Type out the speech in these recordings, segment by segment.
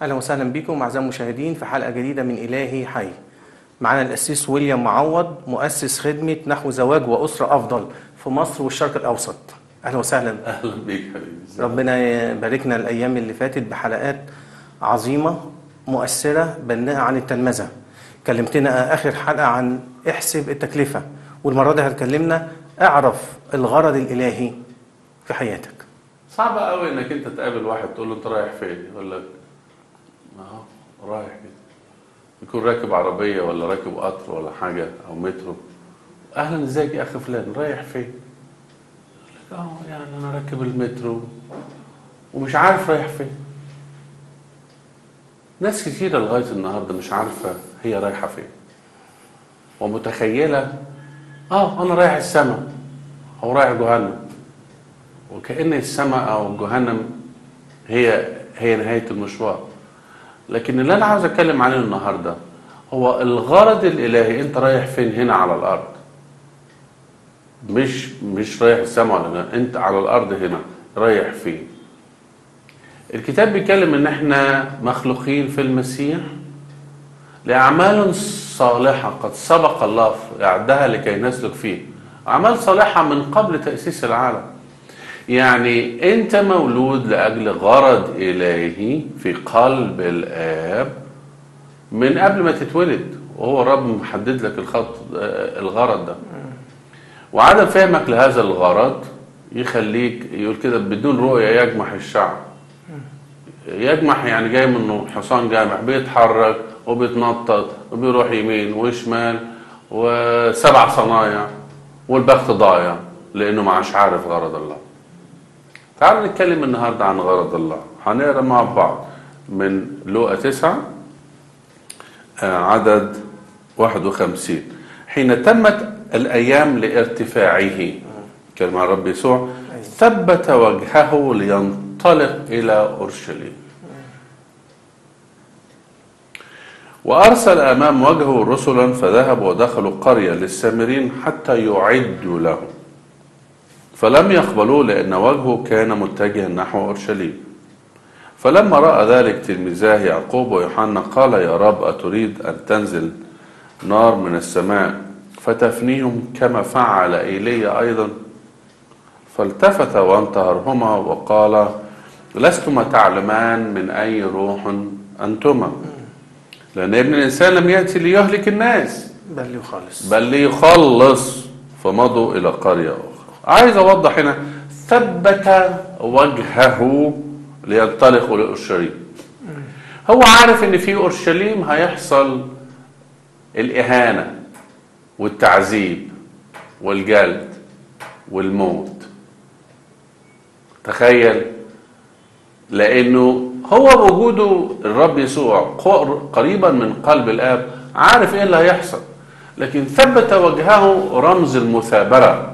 اهلا وسهلا بكم اعزائي المشاهدين في حلقه جديده من الهي حي. معانا القسيس ويليام معوض مؤسس خدمه نحو زواج واسره افضل في مصر والشرق الاوسط. اهلا وسهلا. اهلا بيك حبيبي ازيك؟ ربنا يباركنا الايام اللي فاتت بحلقات عظيمه مؤثره بناءه عن التلمذه. كلمتنا اخر حلقه عن احسب التكلفه والمره دي هتكلمنا اعرف الغرض الالهي في حياتك. صعب قوي انك انت تقابل واحد تقول له انت رايح فين يقول لك ما هو رايح كده يكون راكب عربيه ولا راكب قطر ولا حاجه او مترو اهلا ازيك يا اخي فلان رايح فين يقول لك اه يعني انا راكب المترو ومش عارف رايح فين ناس كتيره لغايه النهارده مش عارفه هي رايحه فين ومتخيله اه انا رايح السماء او رايح جهنم وكأن السماء أو جهنم هي هي نهاية المشوار لكن اللي أنا عاوز أتكلم عليه النهاردة هو الغرض الإلهي أنت رايح فين هنا على الأرض مش مش رايح السماء ولا لا أنت على الأرض هنا رايح فين الكتاب بيتكلم إن إحنا مخلوقين في المسيح لأعمال صالحة قد سبق الله إعدها لكي نسلك فيه أعمال صالحة من قبل تأسيس العالم يعني انت مولود لاجل غرض الهي في قلب الاب من قبل ما تتولد وهو الرب محدد لك الخط الغرض ده وعدم فهمك لهذا الغرض يخليك يقول كده بدون رؤيه يجمح الشعب يجمح يعني جاي منه حصان جامح بيتحرك وبيتنطط وبيروح يمين وشمال وسبع صنايع والبخت ضايع لانه ما عادش عارف غرض الله تعالوا نتكلم النهاردة عن غرض الله هنقرا مع بعض من لوقا تسعة عدد 51 حين تمت الأيام لارتفاعه كلمة الرب يسوع ثبت وجهه لينطلق إلى أورشليم وأرسل أمام وجهه رسلا فذهبوا ودخلوا قرية للسامرين حتى يعدوا له فلم يقبلوه لأن وجهه كان متجها نحو أورشليم فلما رأى ذلك تلميذاه يعقوب ويوحنا قال يا رب أتريد أن تنزل نار من السماء فتفنيهم كما فعل إيليا أيضا فالتفت وانتهرهما وقال لستما تعلمان من أي روح أنتما لأن ابن الإنسان لم يأتي ليهلك الناس بل يخلص. بل ليخلص فمضوا إلى قرية أخرى عايز اوضح هنا ثبت وجهه لينطلقوا لاورشليم هو عارف ان في اورشليم هيحصل الاهانه والتعذيب والجلد والموت تخيل لانه هو وجوده الرب يسوع قريبا من قلب الاب عارف ايه اللي هيحصل لكن ثبت وجهه رمز المثابره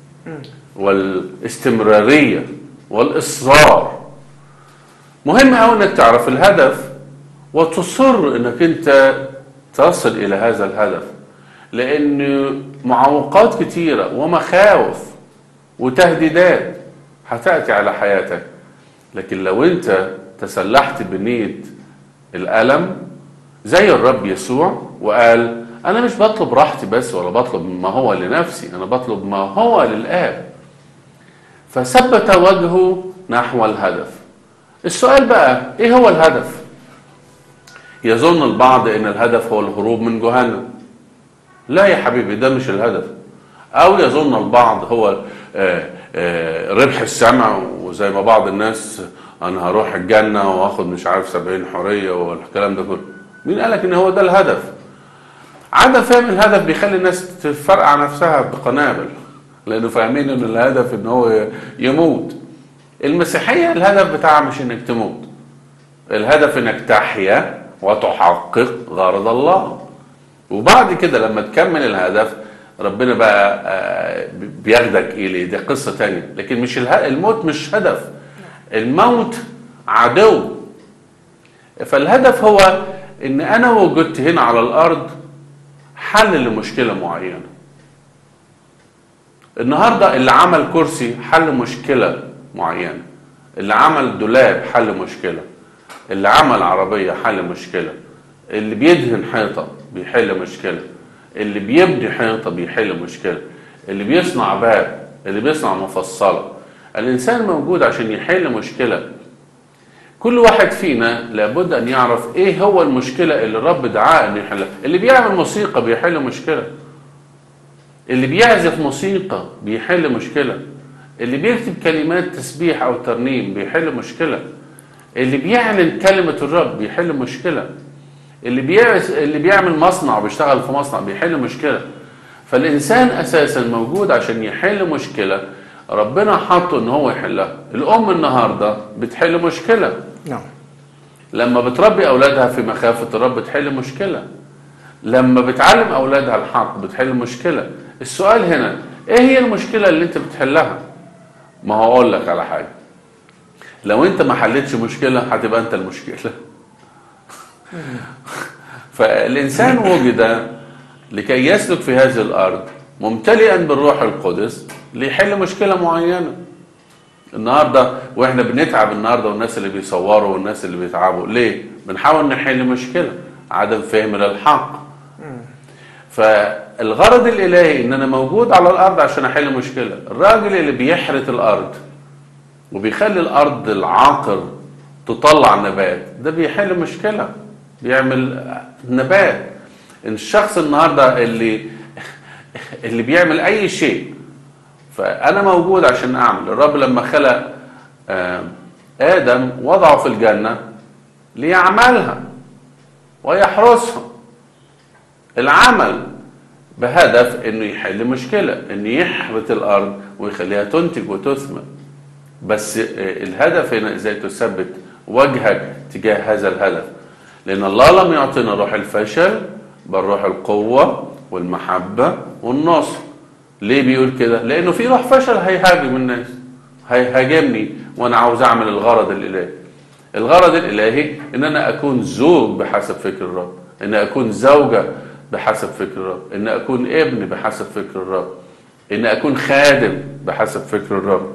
والاستمرارية والإصرار مهم أوي إنك تعرف الهدف وتصر إنك أنت تصل إلى هذا الهدف لأن معوقات كتيرة ومخاوف وتهديدات هتأتي على حياتك لكن لو أنت تسلحت بنية الألم زي الرب يسوع وقال أنا مش بطلب راحتي بس ولا بطلب ما هو لنفسي أنا بطلب ما هو للآب فثبت وجهه نحو الهدف السؤال بقى ايه هو الهدف يظن البعض ان الهدف هو الهروب من جهنم لا يا حبيبي ده مش الهدف او يظن البعض هو آآ آآ ربح السمع وزي ما بعض الناس انا هروح الجنه واخد مش عارف سبعين حريه والكلام ده كله مين قالك ان هو ده الهدف عدم فهم الهدف بيخلي الناس تفرقع نفسها بقنابل لانه فاهمين ان الهدف ان هو يموت المسيحيه الهدف بتاعها مش انك تموت الهدف انك تحيا وتحقق غرض الله وبعد كده لما تكمل الهدف ربنا بقى بياخدك اليه دي قصه تانية لكن مش الموت مش هدف الموت عدو فالهدف هو ان انا وجدت هنا على الارض حل لمشكله معينه النهارده اللي عمل كرسي حل مشكله معينه اللي عمل دولاب حل مشكله اللي عمل عربية حل مشكلة اللي بيدهن حيطة بيحل مشكلة اللي بيبني حيطة بيحل مشكلة اللي بيصنع باب اللي بيصنع مفصلة الإنسان موجود عشان يحل مشكلة كل واحد فينا لابد أن يعرف إيه هو المشكلة اللي الرب دعاه أن يحلها اللي بيعمل موسيقى بيحل مشكلة اللي بيعزف موسيقى بيحل مشكلة اللي بيكتب كلمات تسبيح أو ترنيم بيحل مشكلة اللي بيعلن كلمة الرب بيحل مشكلة اللي بيعز اللي بيعمل مصنع وبيشتغل في مصنع بيحل مشكلة فالإنسان أساسا موجود عشان يحل مشكلة ربنا حطه إن هو يحلها الأم النهاردة بتحل مشكلة نعم لما بتربي أولادها في مخافة الرب بتحل مشكلة لما بتعلم أولادها الحق بتحل مشكلة السؤال هنا إيه هي المشكلة اللي أنت بتحلها ما هو أقول لك على حاجة لو أنت ما حلتش مشكلة هتبقى أنت المشكلة فالإنسان وجد لكي يسلك في هذه الأرض ممتلئا بالروح القدس ليحل مشكلة معينة النهارده واحنا بنتعب النهارده والناس اللي بيصوروا والناس اللي بيتعبوا ليه؟ بنحاول نحل مشكله عدم فهم للحق فالغرض الالهي ان انا موجود على الارض عشان احل مشكله الراجل اللي بيحرث الارض وبيخلي الارض العاقر تطلع نبات ده بيحل مشكله بيعمل نبات الشخص النهارده اللي اللي بيعمل اي شيء فانا موجود عشان اعمل الرب لما خلق آه، ادم وضعه في الجنه ليعملها ويحرسها العمل بهدف انه يحل مشكله انه يحرث الارض ويخليها تنتج وتثمر بس آه، الهدف هنا ازاي تثبت وجهك تجاه هذا الهدف لان الله لم يعطينا روح الفشل بل روح القوه والمحبه والنصر ليه بيقول كده لانه في روح فشل هيهاجم الناس هيهاجمني وانا عاوز اعمل الغرض الالهي الغرض الالهي ان انا اكون زوج بحسب فكر الرب ان اكون زوجه بحسب فكر الرب ان اكون ابن بحسب فكر الرب ان اكون خادم بحسب فكر الرب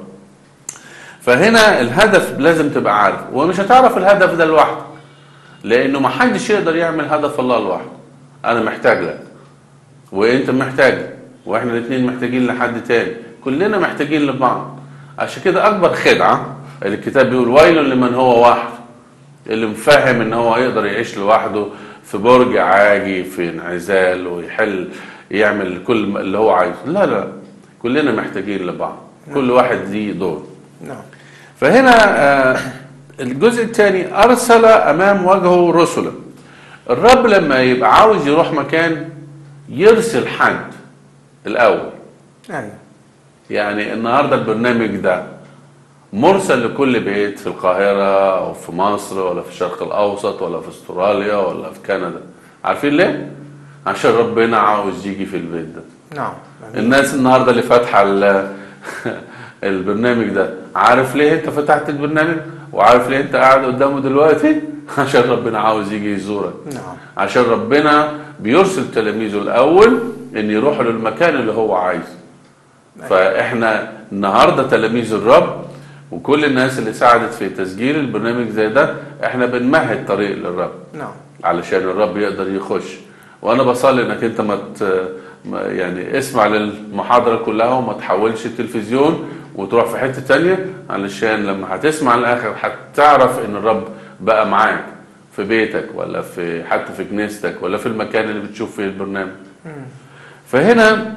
فهنا الهدف لازم تبقى عارف ومش هتعرف الهدف ده لوحدك لانه ما حدش يقدر يعمل هدف الله لوحده انا محتاج لك وانت محتاج واحنا الاثنين محتاجين لحد تاني كلنا محتاجين لبعض عشان كده اكبر خدعه الكتاب بيقول ويل لمن هو وحده اللي مفهم ان هو يقدر يعيش لوحده في برج عاجي في انعزال ويحل يعمل كل اللي هو عايزه لا لا كلنا محتاجين لبعض كل واحد ليه دور نعم فهنا آه، الجزء الثاني ارسل امام وجهه رسلا الرب لما يبقى عاوز يروح مكان يرسل حد الاول ايوه يعني النهارده البرنامج ده مرسل لكل بيت في القاهرة أو في مصر ولا في الشرق الأوسط ولا في استراليا ولا في كندا عارفين ليه؟ عشان ربنا عاوز يجي في البيت ده نعم الناس النهارده اللي فاتحة ال- البرنامج ده عارف ليه انت فتحت البرنامج وعارف ليه انت قاعد قدامه دلوقتي عشان ربنا عاوز يجي يزورك نعم عشان ربنا بيرسل تلاميذه الاول ان يروحوا للمكان اللي هو عايزه فاحنا النهارده تلاميذ الرب وكل الناس اللي ساعدت في تسجيل البرنامج زي ده احنا بنمهد طريق للرب نعم علشان الرب يقدر يخش وانا بصلي انك انت ما ت- ما- يعني اسمع للمحاضره كلها وما تحولش التلفزيون وتروح في حته تانية علشان لما هتسمع الاخر هتعرف ان الرب بقى معاك في بيتك ولا في حتى في كنيستك ولا في المكان اللي بتشوف فيه البرنامج فهنا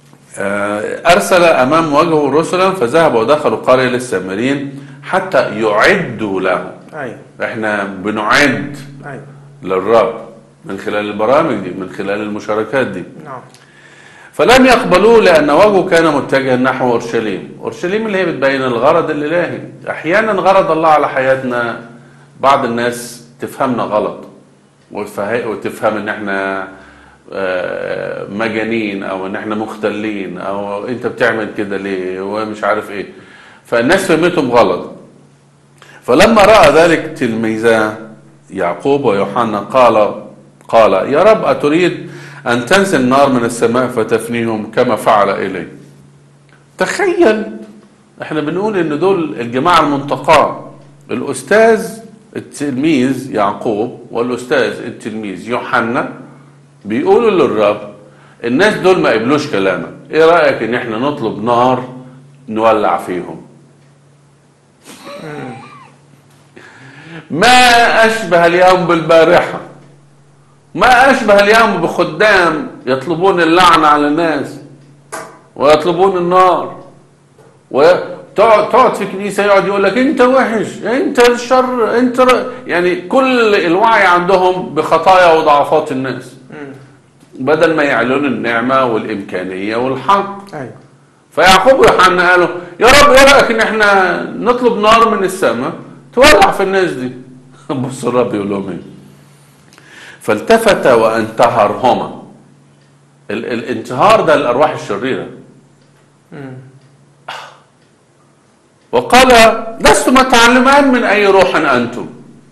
آه، أرسل أمام وجهه رسلا فذهبوا ودخلوا قرية للسامريين حتى يعدوا له ايوه احنا بنعد ايوه للرب من خلال البرامج دي من خلال المشاركات دي نعم فلم يقبلوه لأن وجهه كان متجها نحو أورشليم أورشليم اللي هي بتبين الغرض الإلهي أحيانا غرض الله على حياتنا بعض الناس تفهمنا غلط وتفه- وتفهم ان احنا آه، مجانين او ان احنا مختلين او انت بتعمل كده ليه ومش عارف ايه فالناس فهمتهم غلط فلما راى ذلك تلميذا يعقوب ويوحنا قال قال يا رب اتريد ان تنزل نار من السماء فتفنيهم كما فعل الي تخيل احنا بنقول ان دول الجماعه المنتقاه الاستاذ التلميذ يعقوب والاستاذ التلميذ يوحنا بيقولوا للرب الناس دول ما قبلوش كلامك ايه رايك ان احنا نطلب نار نولع فيهم ما اشبه اليوم بالبارحه ما اشبه اليوم بخدام يطلبون اللعنه على الناس ويطلبون النار وتقعد تقعد في كنيسه يقعد يقول لك انت وحش انت الشر انت ر... يعني كل الوعي عندهم بخطايا وضعفات الناس بدل ما يعلنوا النعمه والامكانيه والحق ايوه فيعقوب ويوحنا قالوا يا رب ايه رايك ان احنا نطلب نار من السماء تولع في الناس دي بص الرب يقول لهم ايه فالتفت وانتهرهما ال- الانتهار ده الارواح الشريره وقال لستما تعلمان من اي روح انتم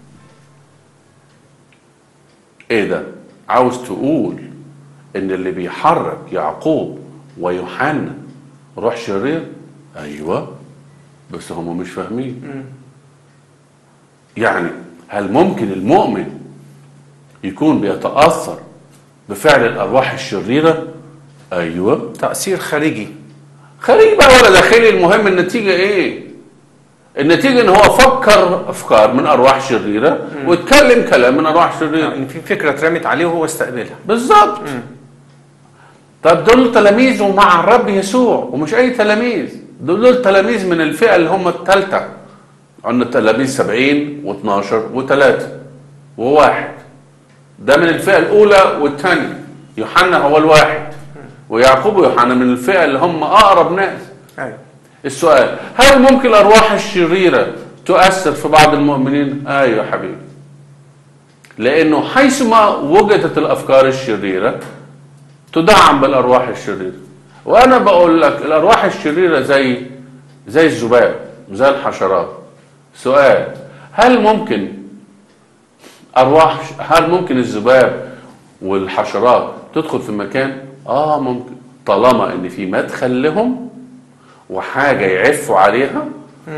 ايه ده عاوز تقول ان اللي بيحرك يعقوب ويوحنا روح شرير ايوه بس هم مش فاهمين يعني هل ممكن المؤمن يكون بيتاثر بفعل الارواح الشريره ايوه تأثير خارجي خارجي بقى ولا داخلي المهم النتيجه ايه النتيجه ان هو فكر افكار من ارواح شريره واتكلم كلام من ارواح شريره ان في فكره اترمت عليه وهو استقبلها بالظبط طب دول تلاميذه مع الرب يسوع ومش اي تلاميذ دول دول تلاميذ من الفئه اللي هم الثالثه عندنا تلاميذ 70 و12 و3 وواحد ده من الفئه الاولى والثانيه يوحنا هو الواحد ويعقوب ويوحنا من الفئه اللي هم اقرب ناس ايوه السؤال هل ممكن الارواح الشريره تؤثر في بعض المؤمنين ايوه يا حبيبي لانه حيثما وجدت الافكار الشريره تدعم بالارواح الشريره وانا بقول لك الارواح الشريره زي زي الذباب زي الحشرات سؤال هل ممكن ارواح هل ممكن الذباب والحشرات تدخل في مكان اه ممكن طالما ان في مدخل لهم وحاجه يعفوا عليها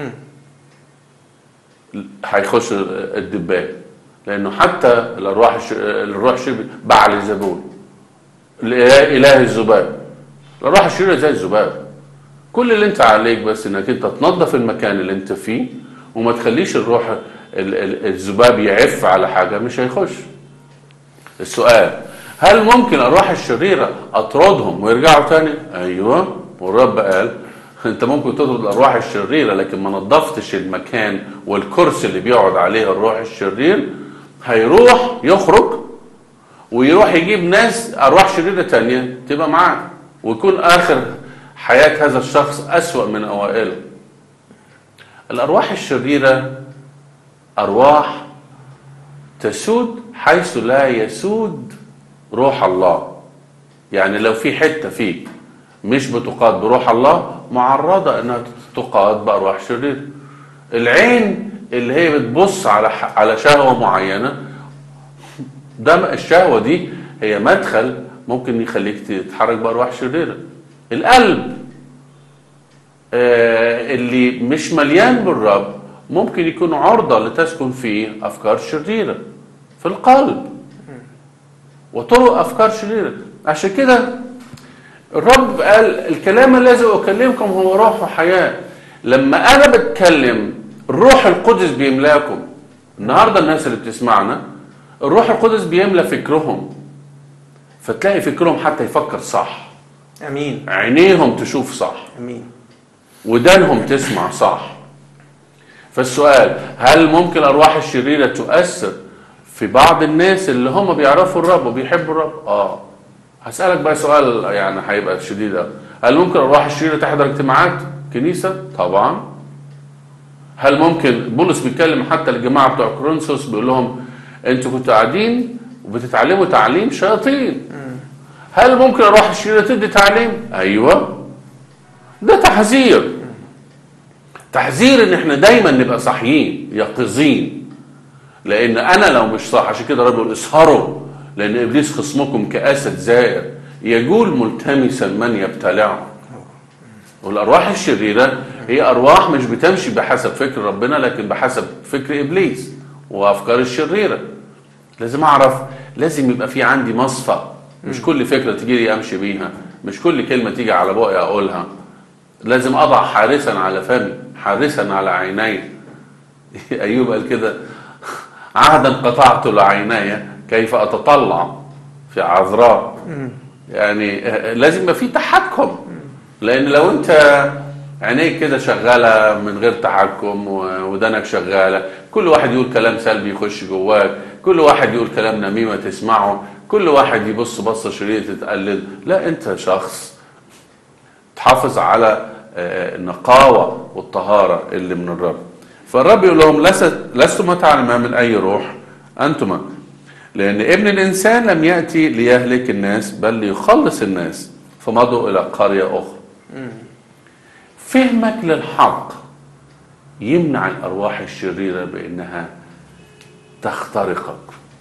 هيخش الدبان لانه حتى الارواح الش... الروح الشريره بعل زبون الاله إله الذباب الارواح الشريره زي الذباب كل اللي انت عليك بس انك انت تنظف المكان اللي انت فيه وما تخليش الروح ال- ال- الذباب يعف على حاجه مش هيخش السؤال هل ممكن الارواح الشريره اطردهم ويرجعوا تاني ايوه والرب قال انت ممكن تطرد الارواح الشريره لكن ما نظفتش المكان والكرسي اللي بيقعد عليه الروح الشرير هيروح يخرج ويروح يجيب ناس ارواح شريره تانية تبقى معاه ويكون اخر حياه هذا الشخص اسوا من اوائله الارواح الشريره ارواح تسود حيث لا يسود روح الله يعني لو في حته فيك مش بتقاد بروح الله معرضه انها تقاد بارواح شريره العين اللي هي بتبص على ح- على شهوه معينه ده الشهوه دي هي مدخل ممكن يخليك تتحرك بارواح شريره القلب آه، اللي مش مليان بالرب ممكن يكون عرضه لتسكن فيه افكار شريره في القلب وطرق افكار شريره عشان كده الرب قال الكلام الذي اكلمكم هو روح وحياه لما انا بتكلم الروح القدس بيملاكم النهارده الناس اللي بتسمعنا الروح القدس بيملى فكرهم فتلاقي فكرهم حتى يفكر صح امين عينيهم تشوف صح امين ودانهم تسمع صح فالسؤال هل ممكن الارواح الشريره تؤثر في بعض الناس اللي هم بيعرفوا الرب وبيحبوا الرب اه هسالك بقى سؤال يعني هيبقى شديد أوي. هل ممكن الارواح الشريره تحضر اجتماعات كنيسه طبعا هل ممكن بولس بيتكلم حتى الجماعه بتوع كورنثوس بيقول لهم انتوا كنتوا قاعدين وبتتعلموا تعليم شياطين هل ممكن الارواح الشريره تدي تعليم ايوه ده تحذير تحذير ان احنا دايما نبقى صاحيين يقظين لان انا لو مش صح عشان كده الرب يقول اسهروا لان ابليس خصمكم كاسد زائر يجول ملتمسا من يبتلعه والارواح الشريره هي ارواح مش بتمشي بحسب فكر ربنا لكن بحسب فكر ابليس وافكار الشريره لازم اعرف لازم يبقى في عندي مصفى مش كل فكره تيجي لي امشي بيها مش كل كلمه تيجي على بقي اقولها لازم اضع حارسا على فمي حارسا على عيني ايوب قال كده عهدا قطعت لعيني كيف اتطلع في عذراء يعني لازم يبقى في تحكم لان لو انت عينيك كده شغاله من غير تحكم ودانك شغاله كل واحد يقول كلام سلبي يخش جواك كل واحد يقول كلام نميمه تسمعه كل واحد يبص بصه شريره تتقلد لا انت شخص تحافظ على النقاوه والطهاره اللي من الرب فالرب يقول لهم لست لستما تعلمان من اي روح انتما لان ابن الانسان لم ياتي ليهلك الناس بل ليخلص الناس فمضوا الى قريه اخرى فهمك للحق يمنع الارواح الشريره بانها تخترقك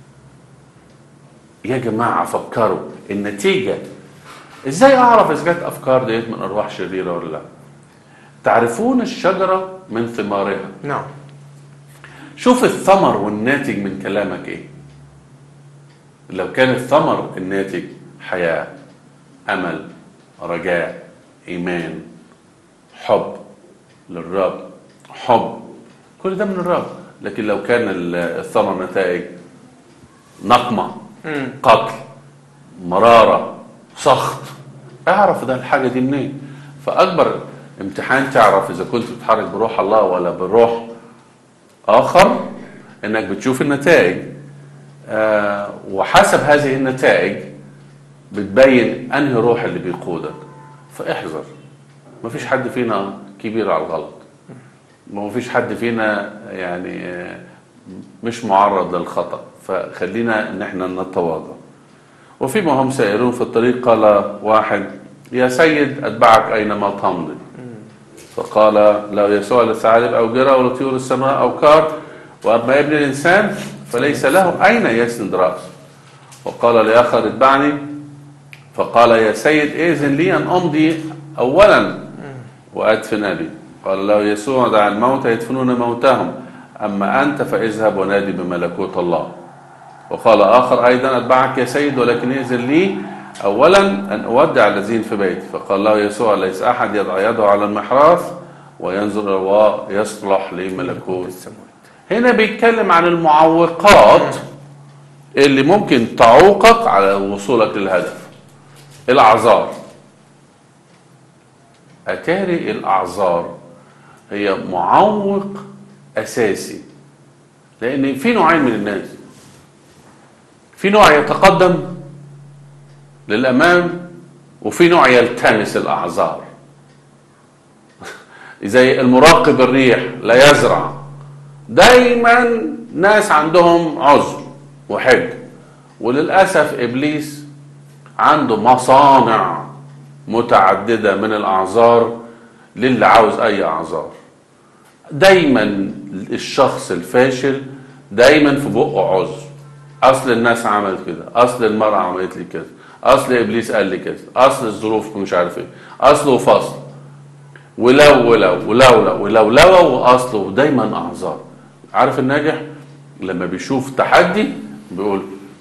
يا جماعه فكروا النتيجه ازاي اعرف اذا كانت افكار ديت من ارواح شريره ولا لا تعرفون الشجره من ثمارها نعم شوف الثمر والناتج من كلامك ايه لو كان الثمر الناتج حياه امل رجاء ايمان حب للرب حب كل ده من الرب لكن لو كان الثمر نتائج نقمه قتل مراره سخط اعرف ده الحاجه دي منين فاكبر امتحان تعرف اذا كنت بتتحرك بروح الله ولا بروح اخر انك بتشوف النتائج آه وحسب هذه النتائج بتبين انهي روح اللي بيقودك فاحذر ما فيش حد فينا كبير على الغلط ما فيش حد فينا يعني آه مش معرض للخطأ فخلينا ان احنا نتواضع وفيما هم سائرون في الطريق قال واحد يا سيد اتبعك اينما تمضي فقال له يسوع للثعالب او جرى ولطيور السماء او كار واما ابن الانسان فليس له اين يسند راسه وقال لاخر اتبعني فقال يا سيد اذن لي ان امضي اولا وادفن ابي قال له يسوع دع الموتى يدفنون موتاهم اما انت فاذهب ونادي بملكوت الله وقال آخر أيضا أتبعك يا سيد ولكن إذن لي أولا أن أودع الذين في بيتي فقال له يسوع ليس أحد يضع يده على المحراث وينظر ويصلح لملكوت هنا بيتكلم عن المعوقات اللي ممكن تعوقك على وصولك للهدف الأعذار أتاري الأعذار هي معوق أساسي لأن في نوعين من الناس في نوع يتقدم للامام وفي نوع يلتمس الاعذار زي المراقب الريح لا يزرع دايما ناس عندهم عذر وحج وللاسف ابليس عنده مصانع متعدده من الاعذار للي عاوز اي اعذار دايما الشخص الفاشل دايما في بقه عذر اصل الناس عملت كده اصل المرأة عملت لي كده اصل ابليس قال لي كده اصل الظروف مش عارف ايه اصل وفصل ولو ولو ولو ولو لو واصل ودايما اعذار عارف الناجح لما بيشوف تحدي بيقول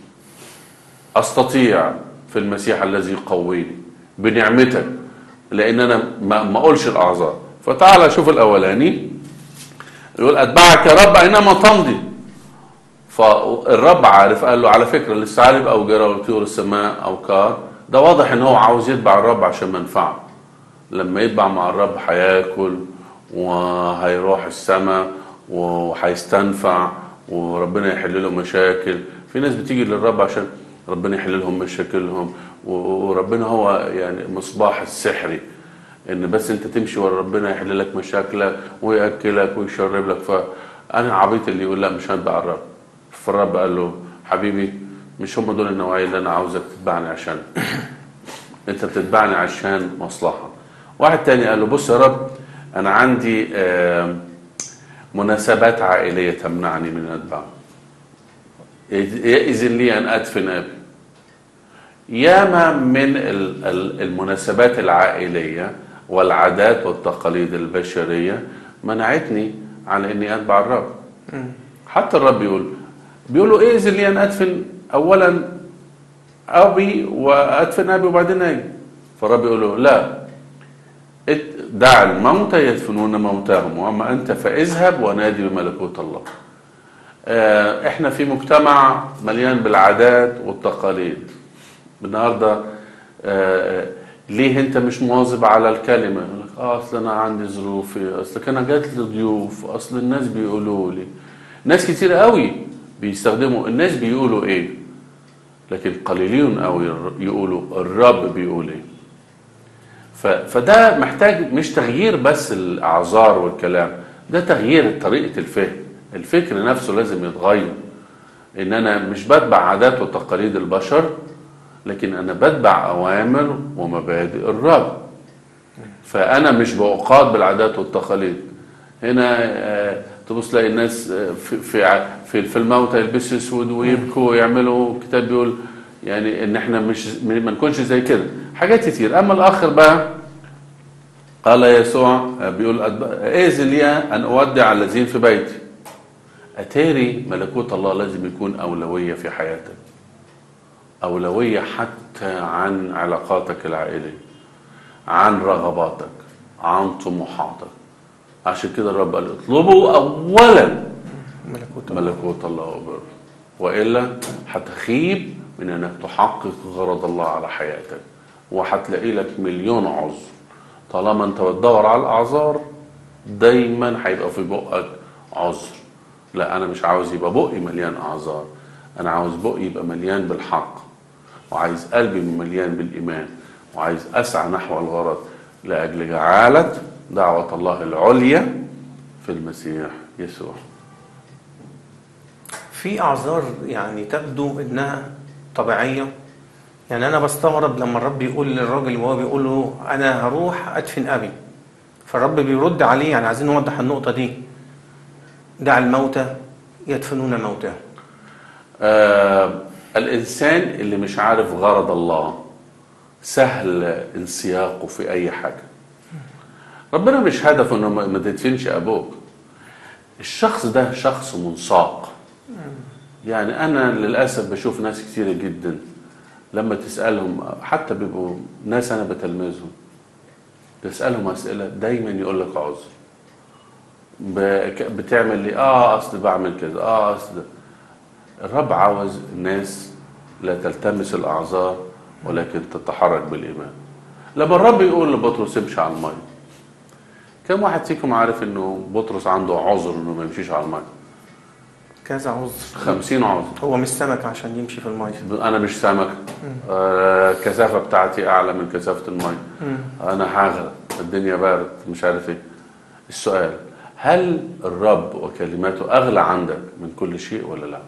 استطيع في المسيح الذي يقويني بنعمتك لان انا ما, ما اقولش الاعذار فتعالى شوف الاولاني يقول اتبعك يا رب اينما تمضي فالرب عارف قال له على فكره للثعالب او جرى وطيور السماء او كار ده واضح ان هو عاوز يتبع الرب عشان منفعه لما يتبع مع الرب هياكل وهيروح السماء وهيستنفع وربنا يحل له مشاكل في ناس بتيجي للرب عشان ربنا يحل لهم مشاكلهم وربنا هو يعني مصباح السحري ان بس انت تمشي ورا ربنا يحل لك مشاكلك وياكلك ويشرب لك فانا عبيط اللي يقول لا مش هتبع الرب فالرب قال له حبيبي مش هم دول النوعيه اللي انا عاوزك تتبعني عشان انت بتتبعني عشان مصلحه واحد تاني قال له بص يا رب انا عندي مناسبات عائليه تمنعني من اتباع يأذن لي ان ادفن ابي ياما من المناسبات العائليه والعادات والتقاليد البشريه منعتني عن اني اتبع الرب حتى الرب يقول بيقولوا ايه إذن لي ان ادفن اولا ابي وادفن ابي وبعدين اجي فالرب يقول له لا ات- دع الموتى يدفنون موتاهم واما انت فاذهب ونادي بملكوت الله آه، احنا في مجتمع مليان بالعادات والتقاليد النهارده آه، ليه انت مش مواظب على الكلمه يقول لك اه اصل انا عندي ظروفي اصل كان جات لي ضيوف اصل الناس بيقولوا لي ناس كتير قوي بيستخدموا الناس بيقولوا ايه لكن قليلون قوي يقولوا الرب بيقول ايه ف- فده محتاج مش تغيير بس الاعذار والكلام ده تغيير طريقه الفهم الفكر نفسه لازم يتغير ان انا مش بتبع عادات وتقاليد البشر لكن انا بتبع اوامر ومبادئ الرب فانا مش بقاد بالعادات والتقاليد هنا آه، تبص تلاقي الناس آه، في في ع- في, في الموتى يلبسوا اسود ويبكوا ويعملوا كتاب بيقول يعني ان احنا مش ما نكونش زي كده حاجات كتير اما الاخر بقى قال يسوع آه، بيقول أتب- اذن لي ان اودع الذين في بيتي اتاري ملكوت الله لازم يكون اولويه في حياتك اولويه حتى عن علاقاتك العائليه عن رغباتك عن طموحاتك عشان كده الرب قال اطلبوا اولا ملكوت ملكوت الله وبره والا هتخيب من انك تحقق غرض الله على حياتك وهتلاقي لك مليون عذر طالما انت بتدور على الاعذار دايما هيبقى في بقك عذر لا انا مش عاوز يبقى بقي مليان اعذار انا عاوز بقي يبقى مليان بالحق وعايز قلبي مليان بالايمان وعايز اسعى نحو الغرض لاجل جعاله دعوه الله العليا في المسيح يسوع في اعذار يعني تبدو انها طبيعيه يعني انا بستغرب لما الرب يقول للراجل وهو بيقول له انا هروح ادفن ابي فالرب بيرد عليه يعني عايزين نوضح النقطه دي دع الموتى يدفنون موتاهم آه الإنسان اللي مش عارف غرض الله سهل انسياقه في أي حاجة ربنا مش هدفه إنه ما ما تدفنش أبوك الشخص ده شخص منساق يعني أنا للأسف بشوف ناس كتيرة جدا لما تسألهم حتى بيبقوا ناس أنا بتلمذهم تسألهم أسئلة دايما يقول لك عذر بك- بتعمل لي اه اصل بعمل كذا اه اصل الرب عاوز الناس لا تلتمس الاعذار ولكن تتحرك بالايمان لما الرب يقول لبطرس امشي على الميه كم واحد فيكم عارف انه بطرس عنده عذر انه ما يمشيش على الميه كذا عذر خمسين عذر هو مش سمك عشان يمشي في الميه انا مش سمك آه كثافه بتاعتي اعلى من كثافه الميه انا هغرق الدنيا بارد مش عارف ايه السؤال هل الرب وكلماته اغلى عندك من كل شيء ولا لا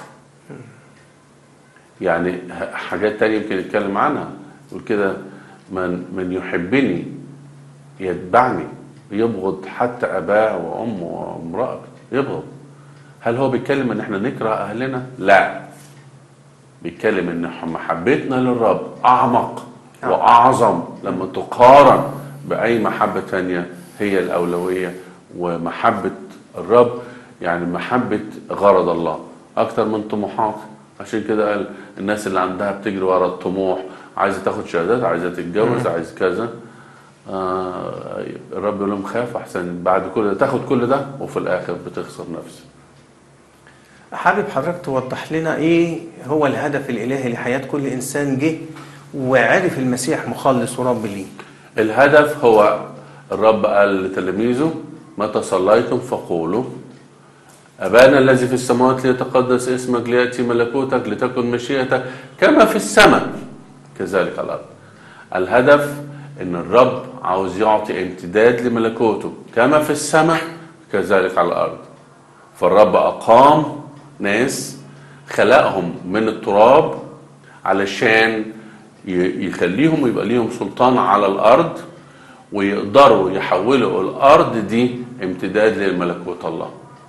يعني ه- حاجات تانية يمكن نتكلم عنها يقول كده من من يحبني يتبعني يبغض حتى اباه وامه وامراته يبغض هل هو بيتكلم ان احنا نكره اهلنا لا بيتكلم ان محبتنا للرب اعمق نعم. واعظم لما تقارن باي محبه تانية هي الاولويه ومحبه الرب يعني محبه غرض الله اكتر من طموحات عشان كده قال الناس اللي عندها بتجري ورا الطموح عايزه تاخد شهادات عايزه تتجوز عايز كذا آه الرب يقول لهم خاف احسن بعد كل ده تاخد كل ده وفي الاخر بتخسر نفسك حابب حضرتك توضح لنا ايه هو الهدف الالهي لحياه كل انسان جه وعرف المسيح مخلص ورب ليه الهدف هو الرب قال لتلاميذه متى صليتم فقولوا أبانا الذي في السماوات ليتقدس اسمك ليأتي ملكوتك لتكن مشيئتك كما في السماء كذلك على الأرض الهدف إن الرب عاوز يعطي امتداد لملكوته كما في السماء كذلك على الأرض فالرب أقام ناس خلقهم من التراب علشان ي- يخليهم يبقى ليهم سلطان على الأرض ويقدروا يحولوا الأرض دي امتداد لملكوت الله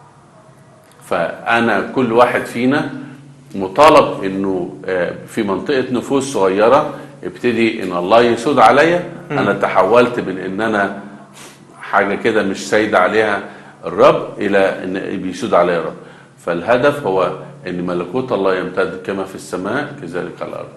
فأنا كل واحد فينا مطالب إنه آه، في منطقة نفوس صغيرة ابتدي إن الله يسود عليا أنا تحولت من إن أنا حاجة كده مش سايد عليها الرب إلى إن بيسود عليا الرب فالهدف هو ان ملكوت الله يمتد كما في السماء كذلك على الارض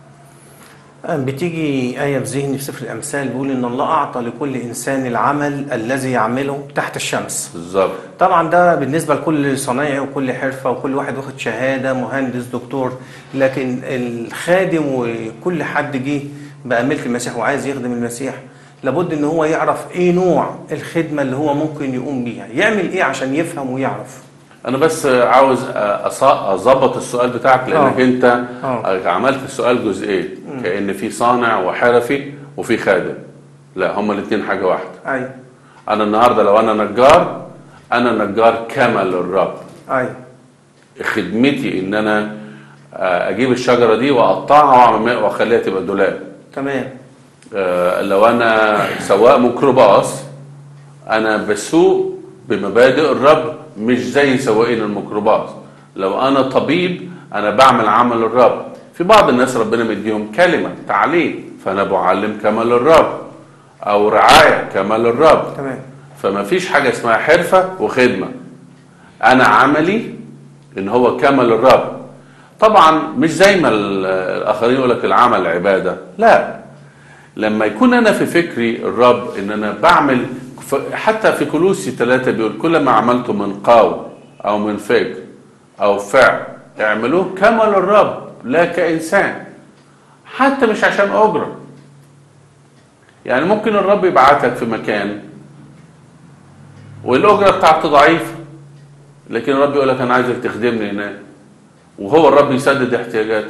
بتيجي آية في ذهني في سفر الأمثال بيقول إن الله أعطى لكل إنسان العمل الذي يعمله تحت الشمس بالظبط طبعا ده بالنسبة لكل صنايعي وكل حرفة وكل واحد واخد شهادة مهندس دكتور لكن الخادم وكل حد جه بقى ملك المسيح وعايز يخدم المسيح لابد ان هو يعرف ايه نوع الخدمة اللي هو ممكن يقوم بيها يعمل ايه عشان يفهم ويعرف انا بس عاوز أص- اظبط السؤال بتاعك لانك آه. انت آه. عملت السؤال جزئين كان في صانع وحرفي وفي خادم لا هما الاثنين حاجه واحده ايوه انا النهارده لو انا نجار انا نجار كما للرب ايوه خدمتي ان انا آه، اجيب الشجره دي واقطعها واعمل واخليها تبقى دولاب تمام آه، لو انا سواق ميكروباص انا بسوق بمبادئ الرب مش زي سواقين الميكروباص لو انا طبيب انا بعمل عمل الرب في بعض الناس ربنا مديهم كلمه تعليم فانا بعلم كما للرب او رعايه كما للرب تمام فما فيش حاجه اسمها حرفه وخدمه انا عملي ان هو كمل الرب طبعا مش زي ما ال- الاخرين يقول لك العمل عباده لا لما يكون انا في فكري الرب ان انا بعمل ف- حتى في كلوسي ثلاثة بيقول كل ما عملته من قول او من فكر او فعل اعملوه كما للرب لا كانسان حتى مش عشان اجره يعني ممكن الرب يبعتك في مكان والاجره بتاعته ضعيفه لكن الرب يقول لك انا عايزك تخدمني هناك وهو الرب يسدد احتياجاتك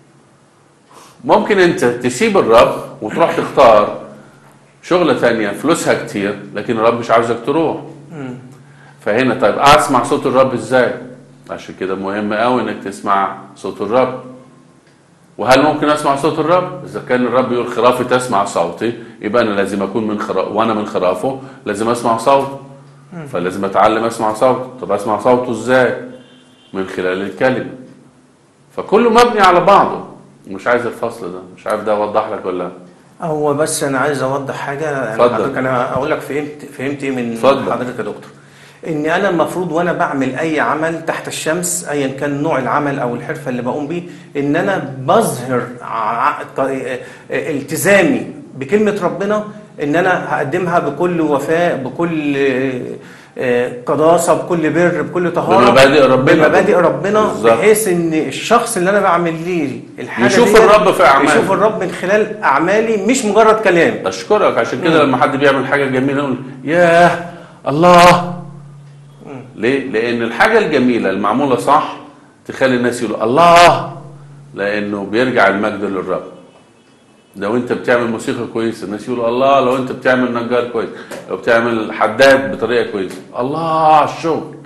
ممكن انت تسيب الرب وتروح تختار شغلة تانية فلوسها كتير لكن الرب مش عاوزك تروح فهنا طيب اسمع صوت الرب ازاي عشان كده مهم قوي انك تسمع صوت الرب وهل ممكن اسمع صوت الرب اذا كان الرب يقول خرافي تسمع صوتي يبقى انا لازم اكون من خرا... وانا من خرافه لازم اسمع صوته فلازم اتعلم اسمع صوته طب اسمع صوته ازاي من خلال الكلمه فكله مبني على بعضه مش عايز الفصل ده مش عارف ده اوضح لك ولا لا هو بس انا عايز اوضح حاجه يعني اتفضل. حضرتك انا اقول لك فهمت فهمت ايه من اتفضل. حضرتك يا دكتور ان انا المفروض وانا بعمل اي عمل تحت الشمس ايا كان نوع العمل او الحرفه اللي بقوم بيه ان انا بظهر ع- ط- التزامي بكلمه ربنا ان انا هقدمها بكل وفاء بكل آه، قداسه بكل بر بكل طهاره بمبادئ ربنا. بمبادئ ربنا بالظبط. بحيث ان الشخص اللي انا بعمل ليه الحاجه يشوف ديت الرب في أعمالي. يشوف الرب من خلال اعمالي مش مجرد كلام اشكرك عشان كده لما حد بيعمل حاجه جميله يقول ياه الله ليه لان الحاجه الجميله المعموله صح تخلي الناس يقولوا الله لانه بيرجع المجد للرب لو انت بتعمل موسيقى كويسه الناس يقولوا الله لو انت بتعمل نجار كويس لو بتعمل حداد بطريقه كويسه الله على الشغل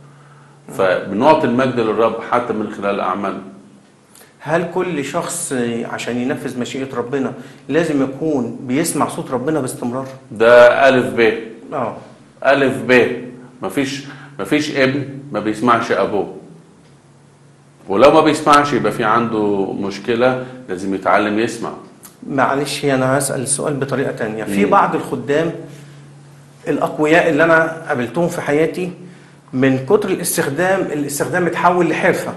فبنعطي المجد للرب حتى من خلال اعمالنا هل كل شخص عشان ينفذ مشيئة ربنا لازم يكون بيسمع صوت ربنا باستمرار؟ ده الف ب اه ألف ب مفيش مفيش ابن ما بيسمعش أبوه ولو ما بيسمعش يبقى في عنده مشكلة لازم يتعلم يسمع معلش انا هسأل السؤال بطريقة تانية في مم. بعض الخدام الأقوياء اللي أنا قابلتهم في حياتي من كتر الاستخدام الاستخدام اتحول لحرفة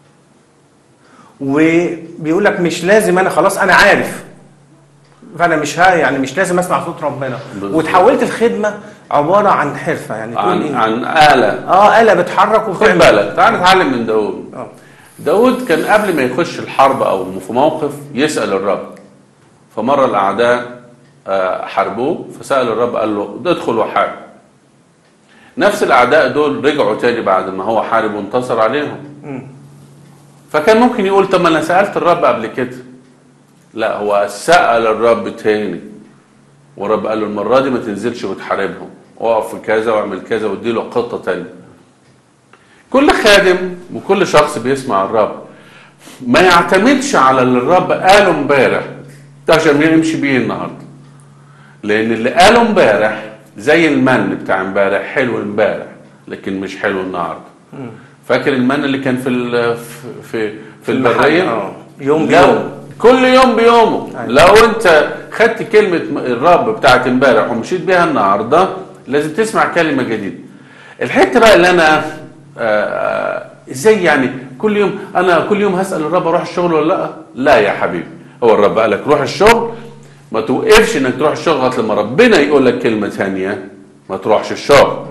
وبيقول لك مش لازم أنا خلاص أنا عارف فأنا مش ها يعني مش لازم أسمع صوت ربنا بالظبط. وتحولت الخدمة عبارة عن حرفة يعني تقول عن إيه؟ عن آلة اه آلة بتحرك خد وبتعمل بالك تعال نتعلم من داود اه داود كان قبل ما يخش الحرب أو في موقف يسأل الرب فمرة الأعداء آه، حاربوه فسأل الرب قال له ادخل وحارب نفس الأعداء دول رجعوا تاني بعد ما هو حارب وانتصر عليهم مم. فكان ممكن يقول طب ما انا سالت الرب قبل كده لا هو سال الرب تاني والرب قال له المره دي ما تنزلش وتحاربهم اقف في كذا واعمل كذا واديله خطه تانية كل خادم وكل شخص بيسمع الرب ما يعتمدش على اللي الرب قاله امبارح ده عشان يمشي بيه النهارده لان اللي قاله امبارح زي المن بتاع امبارح حلو امبارح لكن مش حلو النهارده فاكر المن اللي كان في ال- في في المحل، البريه آه. يوم لو- بيوم. كل يوم بيومه أيوة. لو انت خدت كلمه م- الرب بتاعت امبارح ومشيت بيها النهارده لازم تسمع كلمه جديده الحته بقى اللي انا آه، آه، ازاي يعني كل يوم انا كل يوم هسال الرب اروح الشغل ولا لا لا يا حبيبي هو الرب قال لك روح الشغل ما توقفش انك تروح الشغل لغايه لما ربنا يقول لك كلمه ثانيه ما تروحش الشغل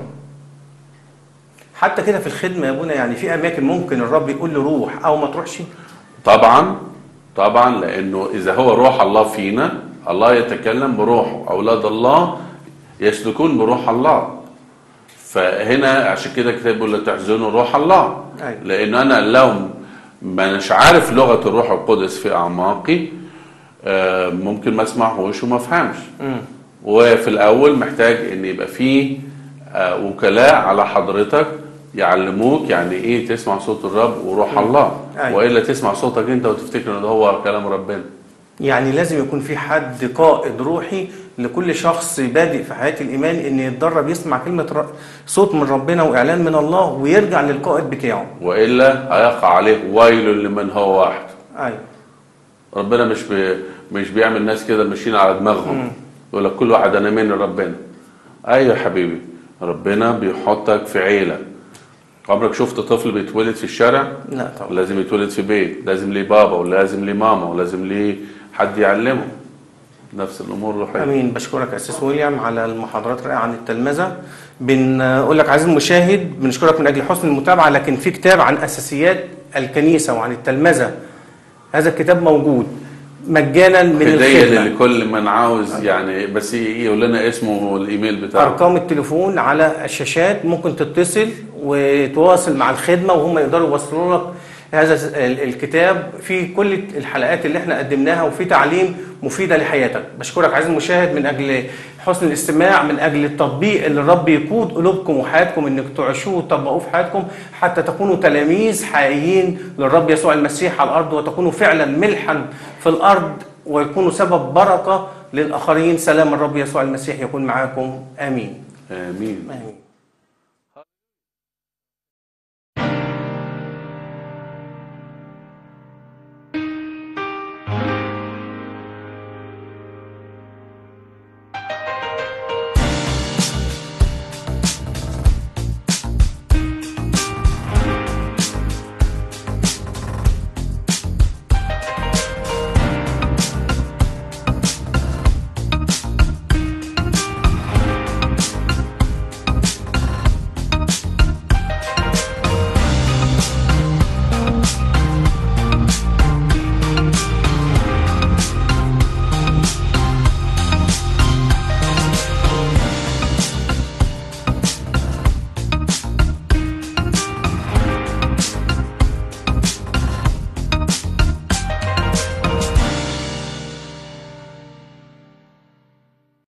حتى كده في الخدمه يا ابونا يعني في اماكن ممكن الرب يقول له روح او ما تروحش طبعا طبعا لانه اذا هو روح الله فينا الله يتكلم بروحه اولاد الله يسلكون بروح الله فهنا عشان كده الكتاب بيقول لا تحزنوا روح الله أيوة. لان انا لو ما مش عارف لغه الروح القدس في اعماقي آه، ممكن ما اسمعهوش وما افهمش مم. وفي الاول محتاج ان يبقى فيه آه، وكلاء على حضرتك يعلموك يعني ايه تسمع صوت الرب وروح الله أيوة. والا تسمع صوتك انت وتفتكر ان ده هو كلام ربنا يعني لازم يكون في حد قائد روحي لكل شخص بادئ في حياه الايمان ان يتدرب يسمع كلمه ر- صوت من ربنا واعلان من الله ويرجع للقائد بتاعه والا هيقع عليه ويل لمن هو واحد ايوه ربنا مش بي مش بيعمل ناس كده ماشيين على دماغهم يقول لك كل واحد انا من ربنا ايوه يا حبيبي ربنا بيحطك في عيله عمرك شفت طفل بيتولد في الشارع لا طبعا لازم يتولد في بيت لازم ليه بابا ولازم ليه ماما ولازم ليه حد يعلمه نفس الامور الروحيه امين بشكرك اسيس ويليام على المحاضرات الرائعه عن التلمذه بنقول لك عزيزي المشاهد بنشكرك من اجل حسن المتابعه لكن في كتاب عن اساسيات الكنيسه وعن التلمذه هذا الكتاب موجود مجانا من هديه الخدمه لكل من عاوز يعني بس يقول لنا اسمه والايميل بتاعه ارقام التليفون على الشاشات ممكن تتصل وتواصل مع الخدمه وهم يقدروا يوصلوا لك هذا ال- الكتاب في كل الحلقات اللي احنا قدمناها وفي تعليم مفيده لحياتك بشكرك عزيزي المشاهد من اجل حسن الاستماع من اجل التطبيق اللي الرب يقود قلوبكم وحياتكم انك تعيشوه وتطبقوه في حياتكم حتى تكونوا تلاميذ حقيقيين للرب يسوع المسيح على الارض وتكونوا فعلا ملحا في الارض ويكونوا سبب بركه للاخرين سلام الرب يسوع المسيح يكون معاكم امين امين امين